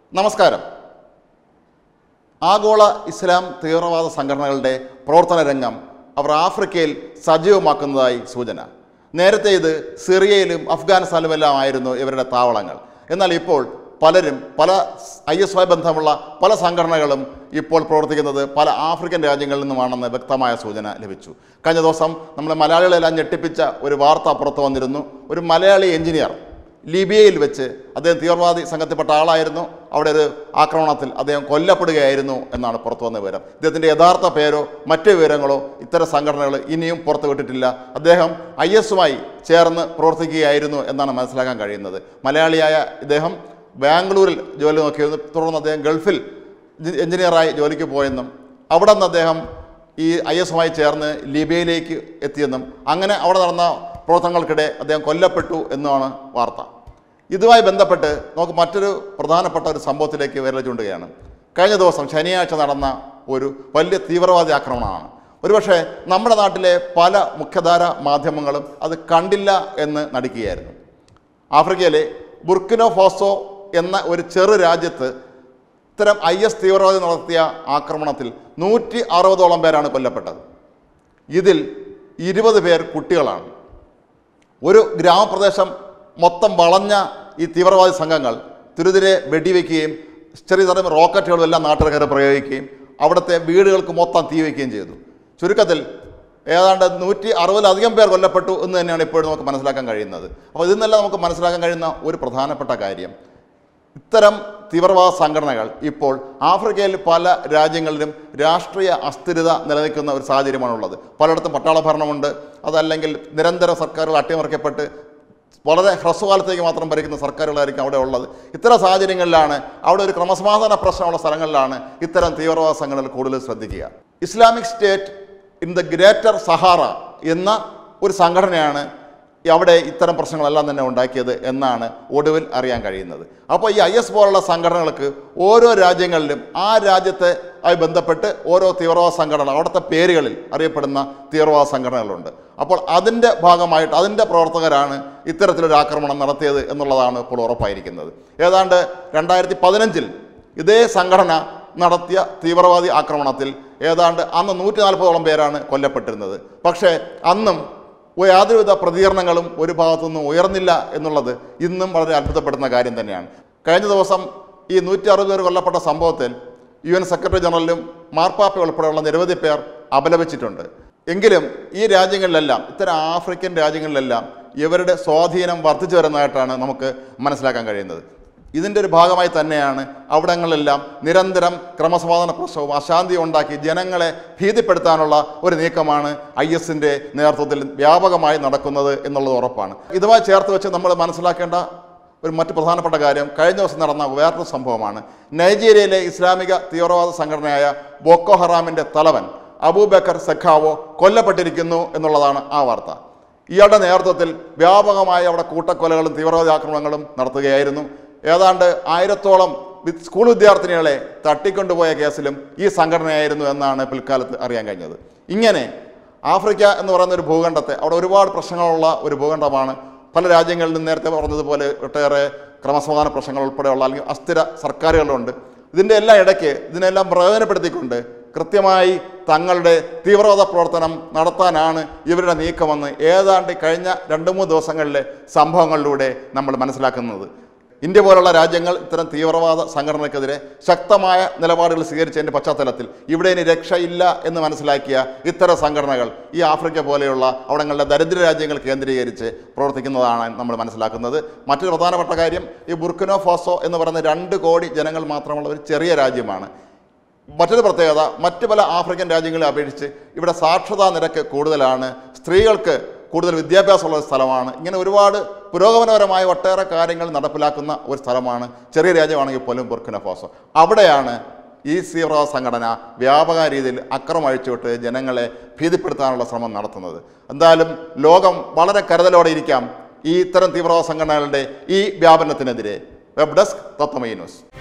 നമസ്കാരം ആഗോള ഇസ്ലാം തീവ്രവാദ സംഘടനകളുടെ പ്രവർത്തന രംഗം അവർ ആഫ്രിക്കയിൽ സജീവമാക്കുന്നതായി സൂചന നേരത്തെ ഇത് സിറിയയിലും അഫ്ഗാനിസ്ഥാനിലുമെല്ലാം ആയിരുന്നു ഇവരുടെ താവളങ്ങൾ എന്നാൽ ഇപ്പോൾ പലരും പല ഐ എസ് ഐ ബന്ധമുള്ള പല സംഘടനകളും ഇപ്പോൾ പ്രവർത്തിക്കുന്നത് പല ആഫ്രിക്കൻ രാജ്യങ്ങളിൽ നിന്നുമാണെന്ന് വ്യക്തമായ സൂചന ലഭിച്ചു കഴിഞ്ഞ ദിവസം നമ്മളെ മലയാളികളെല്ലാം ഞെട്ടിപ്പിച്ച ഒരു വാർത്ത പുറത്തു വന്നിരുന്നു ഒരു മലയാളി എഞ്ചിനീയർ ലിബിയയിൽ വെച്ച് അദ്ദേഹം തീവ്രവാദി സംഘത്തിൽപ്പെട്ട ആളായിരുന്നു അവിടെ ഒരു ആക്രമണത്തിൽ അദ്ദേഹം കൊല്ലപ്പെടുകയായിരുന്നു എന്നാണ് പുറത്തു വന്ന വിവരം ഇദ്ദേഹത്തിൻ്റെ യഥാർത്ഥ പേരോ മറ്റ് വിവരങ്ങളോ ഇത്തരം സംഘടനകൾ ഇനിയും പുറത്തു വിട്ടിട്ടില്ല അദ്ദേഹം ഐ എസുമായി ചേർന്ന് പ്രവർത്തിക്കുകയായിരുന്നു എന്നാണ് മനസ്സിലാക്കാൻ കഴിയുന്നത് മലയാളിയായ ഇദ്ദേഹം ബാംഗ്ലൂരിൽ ജോലി നോക്കിയിരുന്നു തുടർന്ന് അദ്ദേഹം ഗൾഫിൽ എഞ്ചി- എഞ്ചിനീയറായി ജോലിക്ക് പോയെന്നും അവിടെ നിന്ന് അദ്ദേഹം ഈ ഐ എസുമായി ചേർന്ന് ലിബിയയിലേക്ക് എത്തിയെന്നും അങ്ങനെ അവിടെ നടന്ന പ്രവർത്തനങ്ങൾക്കിടെ അദ്ദേഹം കൊല്ലപ്പെട്ടു എന്നുമാണ് വാർത്ത ഇതുമായി ബന്ധപ്പെട്ട് നമുക്ക് മറ്റൊരു പ്രധാനപ്പെട്ട ഒരു സംഭവത്തിലേക്ക് വിരൽ ചൂണ്ടുകയാണ് കഴിഞ്ഞ ദിവസം ശനിയാഴ്ച നടന്ന ഒരു വലിയ തീവ്രവാദി ആക്രമണമാണ് ഒരുപക്ഷെ നമ്മുടെ നാട്ടിലെ പല മുഖ്യധാര മാധ്യമങ്ങളും അത് കണ്ടില്ല എന്ന് നടിക്കുകയായിരുന്നു ആഫ്രിക്കയിലെ ബുർക്കിനോ ഫോസോ എന്ന ഒരു ചെറു രാജ്യത്ത് ഇത്തരം ഐ എസ് തീവ്രവാദി നടത്തിയ ആക്രമണത്തിൽ നൂറ്റി അറുപതോളം പേരാണ് കൊല്ലപ്പെട്ടത് ഇതിൽ ഇരുപത് പേർ കുട്ടികളാണ് ഒരു ഗ്രാമപ്രദേശം മൊത്തം വളഞ്ഞ ഈ തീവ്രവാദി സംഘങ്ങൾ തുരുതിരെ വെടിവെക്കുകയും ചെറിയ തരം റോക്കറ്റുകളും എല്ലാം നാട്ടുകാരെ പ്രയോഗിക്കുകയും അവിടുത്തെ വീടുകൾക്ക് മൊത്തം തീ വയ്ക്കുകയും ചെയ്തു ചുരുക്കത്തിൽ ഏതാണ്ട് നൂറ്റി അറുപതിലധികം പേർ കൊല്ലപ്പെട്ടു എന്ന് തന്നെയാണ് ഇപ്പോഴും നമുക്ക് മനസ്സിലാക്കാൻ കഴിയുന്നത് അപ്പോൾ ഇതിൽ നിന്നെല്ലാം നമുക്ക് മനസ്സിലാക്കാൻ കഴിയുന്ന ഒരു പ്രധാനപ്പെട്ട കാര്യം ഇത്തരം തീവ്രവാദ സംഘടനകൾ ഇപ്പോൾ ആഫ്രിക്കയിൽ പല രാജ്യങ്ങളിലും രാഷ്ട്രീയ അസ്ഥിരത നിലനിൽക്കുന്ന ഒരു സാഹചര്യമാണുള്ളത് പലയിടത്തും പട്ടാള ഭരണമുണ്ട് അതല്ലെങ്കിൽ നിരന്തരം സർക്കാരുകൾ അട്ടിമറിക്കപ്പെട്ട് വളരെ ഹ്രസ്വകാലത്തേക്ക് മാത്രം ഭരിക്കുന്ന സർക്കാരുകളായിരിക്കും അവിടെ ഉള്ളത് ഇത്തരം സാഹചര്യങ്ങളിലാണ് അവിടെ ഒരു ക്രമസമാധാന പ്രശ്നമുള്ള സ്ഥലങ്ങളിലാണ് ഇത്തരം തീവ്രവാദ സംഘടനകൾ കൂടുതൽ ശ്രദ്ധിക്കുക Islamic state in the greater Sahara എന്ന ഒരു സംഘടനയാണ് ഈ അവിടെ ഇത്തരം പ്രശ്നങ്ങളെല്ലാം തന്നെ ഉണ്ടാക്കിയത് എന്നാണ് ഒടുവിൽ അറിയാൻ കഴിയുന്നത് അപ്പോൾ ഈ ഐ എസ് പോലുള്ള സംഘടനകൾക്ക് ഓരോ രാജ്യങ്ങളിലും ആ രാജ്യത്തെ ആയി ബന്ധപ്പെട്ട് ഓരോ തീവ്രവാദ സംഘടന അവിടുത്തെ പേരുകളിൽ അറിയപ്പെടുന്ന തീവ്രവാദ സംഘടനകളുണ്ട് അപ്പോൾ അതിൻ്റെ ഭാഗമായിട്ട് അതിൻ്റെ പ്രവർത്തകരാണ് ഇത്തരത്തിലൊരു ആക്രമണം നടത്തിയത് എന്നുള്ളതാണ് ഇപ്പോൾ ഉറപ്പായിരിക്കുന്നത് ഏതാണ്ട് രണ്ടായിരത്തി പതിനഞ്ചിൽ ഇതേ സംഘടന നടത്തിയ തീവ്രവാദി ആക്രമണത്തിൽ ഏതാണ്ട് അന്ന് നൂറ്റി നാൽപ്പതോളം പേരാണ് കൊല്ലപ്പെട്ടിരുന്നത് പക്ഷേ അന്നും യാതൊരുവിധ പ്രതികരണങ്ങളും ഒരു ഭാഗത്തുനിന്നും ഉയർന്നില്ല എന്നുള്ളത് ഇന്നും വളരെ അത്ഭുതപ്പെടുന്ന കാര്യം തന്നെയാണ് കഴിഞ്ഞ ദിവസം ഈ നൂറ്റി അറുപത് പേർ കൊല്ലപ്പെട്ട സംഭവത്തിൽ യു എൻ സെക്രട്ടറി ജനറലും മാർപ്പാപ്പ ഉൾപ്പെടെയുള്ള നിരവധി പേർ അപലപിച്ചിട്ടുണ്ട് എങ്കിലും ഈ രാജ്യങ്ങളിലെല്ലാം ഇത്തരം ആഫ്രിക്കൻ രാജ്യങ്ങളിലെല്ലാം ഇവരുടെ സ്വാധീനം വർദ്ധിച്ചു വരുന്നതായിട്ടാണ് നമുക്ക് മനസ്സിലാക്കാൻ കഴിയുന്നത് ഇതിൻ്റെ ഒരു ഭാഗമായി തന്നെയാണ് അവിടങ്ങളിലെല്ലാം നിരന്തരം ക്രമസമാധാന പ്രശ്നവും അശാന്തിയും ഉണ്ടാക്കി ജനങ്ങളെ ഭീതിപ്പെടുത്താനുള്ള ഒരു നീക്കമാണ് ഐ എസിൻ്റെ നേതൃത്വത്തിൽ വ്യാപകമായി നടക്കുന്നത് എന്നുള്ളത് ഉറപ്പാണ് ഇതുമായി ചേർത്ത് വെച്ച് നമ്മൾ മനസ്സിലാക്കേണ്ട ഒരു മറ്റ് പ്രധാനപ്പെട്ട കാര്യം കഴിഞ്ഞ ദിവസം നടന്ന വേറൊരു സംഭവമാണ് നൈജീരിയയിലെ ഇസ്ലാമിക തീവ്രവാദ സംഘടനയായ ബോക്കോ ഹറാമിൻ്റെ തലവൻ അബൂബക്കർ സെഖാവോ കൊല്ലപ്പെട്ടിരിക്കുന്നു എന്നുള്ളതാണ് ആ വാർത്ത ഇയാളുടെ നേതൃത്വത്തിൽ വ്യാപകമായ അവിടെ കൂട്ടക്കൊലകളും തീവ്രവാദി ആക്രമണങ്ങളും നടത്തുകയായിരുന്നു ഏതാണ്ട് ആയിരത്തോളം വി- സ്കൂൾ വിദ്യാർത്ഥിനികളെ തട്ടിക്കൊണ്ടുപോയ കേസിലും ഈ സംഘടനയായിരുന്നു എന്നാണ് പിൽക്കാലത്ത് അറിയാൻ കഴിഞ്ഞത് ഇങ്ങനെ ആഫ്രിക്ക എന്ന് പറയുന്ന ഒരു ഭൂഖണ്ഡത്തെ അവിടെ ഒരുപാട് പ്രശ്നങ്ങളുള്ള ഒരു ഭൂഖണ്ഡമാണ് പല രാജ്യങ്ങളിൽ നിന്ന് നേരത്തെ പറഞ്ഞതുപോലെ ഒട്ടേറെ ക്രമസമാധാന പ്രശ്നങ്ങൾ ഉൾപ്പെടെയുള്ള അല്ലെങ്കിൽ അസ്ഥിര സർക്കാരുകളുണ്ട് ഇതിൻ്റെ എല്ലാം ഇടയ്ക്ക് ഇതിനെല്ലാം പ്രയോജനപ്പെടുത്തിക്കൊണ്ട് കൃത്യമായി തങ്ങളുടെ തീവ്രവാദ പ്രവർത്തനം നടത്താനാണ് ഇവരുടെ നീക്കമെന്ന് ഏതാണ്ട് കഴിഞ്ഞ രണ്ട് മൂന്ന് ദിവസങ്ങളിലെ സംഭവങ്ങളിലൂടെ നമ്മൾ മനസ്സിലാക്കുന്നത് ഇന്ത്യ പോലുള്ള രാജ്യങ്ങൾ ഇത്തരം തീവ്രവാദ സംഘടനയ്ക്കെതിരെ ശക്തമായ നിലപാടുകൾ സ്വീകരിച്ചതിൻ്റെ പശ്ചാത്തലത്തിൽ ഇവിടെ ഇനി രക്ഷയില്ല എന്ന് മനസ്സിലാക്കിയ ഇത്തരം സംഘടനകൾ ഈ ആഫ്രിക്ക പോലെയുള്ള അവിടങ്ങളിലെ ദരിദ്ര രാജ്യങ്ങൾ കേന്ദ്രീകരിച്ച് പ്രവർത്തിക്കുന്നതാണ് നമ്മൾ മനസ്സിലാക്കുന്നത് മറ്റൊരു പ്രധാനപ്പെട്ട കാര്യം ഈ ബുർക്കിനോ ഫോസോ എന്ന് പറയുന്ന രണ്ട് കോടി ജനങ്ങൾ മാത്രമുള്ള ഒരു ചെറിയ രാജ്യമാണ് മറ്റൊരു പ്രത്യേകത മറ്റ് പല ആഫ്രിക്കൻ രാജ്യങ്ങളെ അപേക്ഷിച്ച് ഇവിടെ സാക്ഷരതാ നിരക്ക് കൂടുതലാണ് സ്ത്രീകൾക്ക് കൂടുതൽ വിദ്യാഭ്യാസമുള്ള ഒരു സ്ഥലമാണ് ഇങ്ങനെ ഒരുപാട് പുരോഗമനപരമായ ഒട്ടേറെ കാര്യങ്ങൾ നടപ്പിലാക്കുന്ന ഒരു സ്ഥലമാണ് ചെറിയ രാജ്യമാണെങ്കിൽ പോലും ബുർക്കിന ഫാസോ അവിടെയാണ് ഈ തീവ്രവാദ സംഘടന വ്യാപക രീതിയിൽ അക്രമം അഴിച്ചുവിട്ട് ജനങ്ങളെ ഭീതിപ്പെടുത്താനുള്ള ശ്രമം നടത്തുന്നത് എന്തായാലും ലോകം വളരെ കരുതലോടെ ഇരിക്കാം ഈ ഇത്തരം തീവ്രവാദ സംഘടനകളുടെ ഈ വ്യാപനത്തിനെതിരെ വെബ് ഡെസ്ക് തത്വമൈ ന്യൂസ്